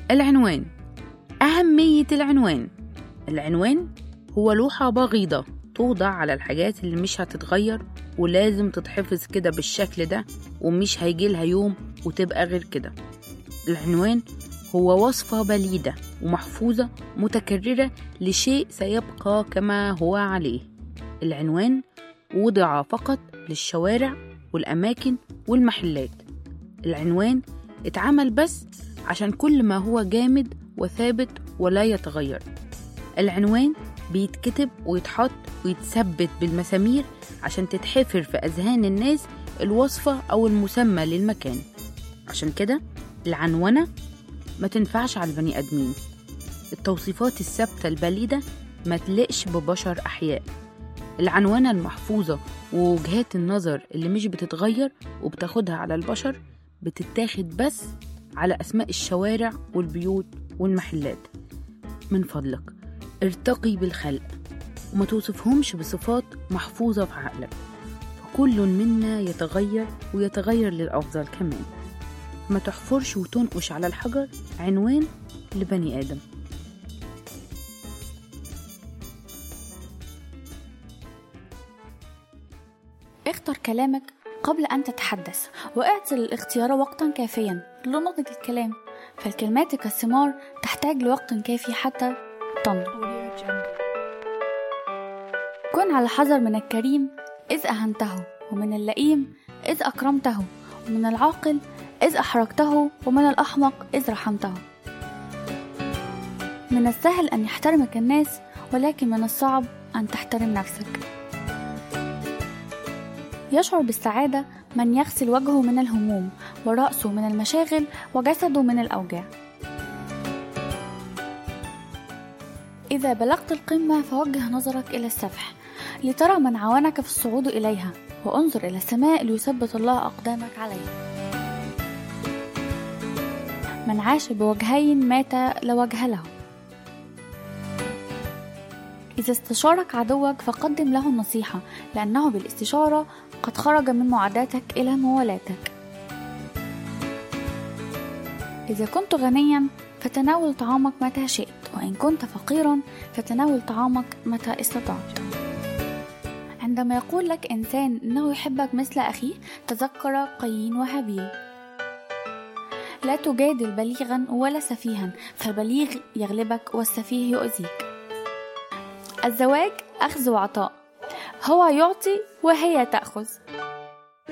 العنوان أهمية العنوان العنوان هو لوحة بغيضة توضع على الحاجات اللي مش هتتغير ولازم تتحفظ كده بالشكل ده ومش هيجيلها يوم وتبقى غير كده العنوان هو وصفة بليدة ومحفوظة متكررة لشيء سيبقى كما هو عليه العنوان وضع فقط للشوارع والأماكن والمحلات العنوان اتعمل بس عشان كل ما هو جامد وثابت ولا يتغير العنوان بيتكتب ويتحط ويتثبت بالمسامير عشان تتحفر في أذهان الناس الوصفة أو المسمى للمكان عشان كده العنونة ما تنفعش على البني آدمين التوصيفات الثابتة البليدة ما تلقش ببشر أحياء العنونة المحفوظة ووجهات النظر اللي مش بتتغير وبتاخدها على البشر بتتاخد بس على أسماء الشوارع والبيوت والمحلات من فضلك ارتقي بالخلق وما توصفهمش بصفات محفوظة في عقلك فكل منا يتغير ويتغير للأفضل كمان ما تحفرش وتنقش على الحجر عنوان لبني آدم اختر كلامك قبل أن تتحدث واعطي للاختيار وقتا كافيا لنضج الكلام فالكلمات كالثمار تحتاج لوقت كافي حتى تنضج كن على حذر من الكريم إذ أهنته ومن اللئيم إذ أكرمته ومن العاقل إذ أحرجته ومن الأحمق إذ رحمته من السهل أن يحترمك الناس ولكن من الصعب أن تحترم نفسك يشعر بالسعادة من يغسل وجهه من الهموم ورأسه من المشاغل وجسده من الأوجاع إذا بلغت القمة فوجه نظرك إلى السفح لترى من عاونك في الصعود إليها وانظر إلى السماء ليثبت الله أقدامك عليها من عاش بوجهين مات لا وجه له إذا استشارك عدوك فقدم له النصيحة لأنه بالاستشارة قد خرج من معاداتك إلى موالاتك إذا كنت غنيا فتناول طعامك متى شئت وإن كنت فقيرا فتناول طعامك متى استطعت عندما يقول لك إنسان إنه يحبك مثل أخيه تذكر قايين وهابيل لا تجادل بليغا ولا سفيها فالبليغ يغلبك والسفيه يؤذيك الزواج أخذ وعطاء هو يعطي وهي تأخذ